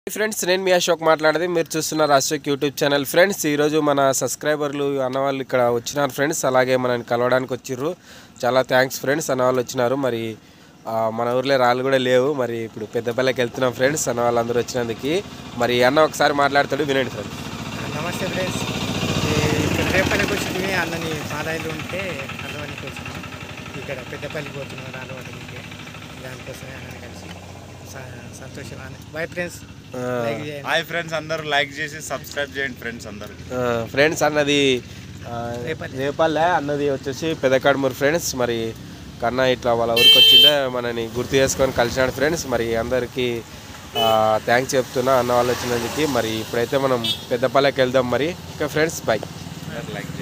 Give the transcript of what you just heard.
Friends నేను మీ అశోక్ మాట్లాడేది మీరు చూస్తున్నారు అశోక్ యూట్యూబ్ ఛానల్ ఫ్రెండ్స్ ఈరోజు మన సబ్స్క్రైబర్లు అన్న వాళ్ళు ఇక్కడ వచ్చినారు ఫ్రెండ్స్ అలాగే మనని కలవడానికి వచ్చిర్రు చాలా థ్యాంక్స్ ఫ్రెండ్స్ అన్న వాళ్ళు వచ్చినారు మరి ఆ, మన ఊర్లో రాళ్ళు కూడా లేవు మరి ఇప్పుడు పెద్దపల్లికి వెళ్తున్నాం ఫ్రెండ్స్ అన్న వాళ్ళందరూ వచ్చినందుకు మరి అన్న ఒకసారి మాట్లాడతాడు వినండి ఫ్రెండ్స్ నమస్తే ఫ్రెండ్స్ ఈ ఇక్కడ రేపల్లికి వచ్చింది అన్నని పాలాయిలు ఉంటే కలవడానికి వచ్చినాం ఇక్కడ పెద్దపల్లికి పోతున్నాం రాలవాటికి దానికోసమే అన్నని కలిసి స- సంతోషం బాయ్ ఫ్రెండ్స్ ఆ, లైక్ చేయండి హాయ్ ఫ్రెండ్స్ అందరూ లైక్ చేసి సబ్స్క్రైబ్ చేయండి ఫ్రెండ్స్ అందరూ ఆ, ఫ్రెండ్స్ అన్నది ఆ, రేపల్లె. రేపల్లె అన్నది వచ్చేసి పెదకాడమూరు ఫ్రెండ్స్ మరి కన్నా ఇట్లా వాళ్ళ ఊరికి వచ్చిందే మనని గుర్తు చేసుకొని కలిసినాడు ఫ్రెండ్స్ మరి అందరికీ థ్యాంక్స్ చెప్తున్నా అన్న వాళ్ళు వచ్చినందుకు మరి ఇప్పుడైతే మనం పెద్దపల్లెకి వెళ్దాం మరి ఓకే ఫ్రెండ్స్ బాయ్ లైక్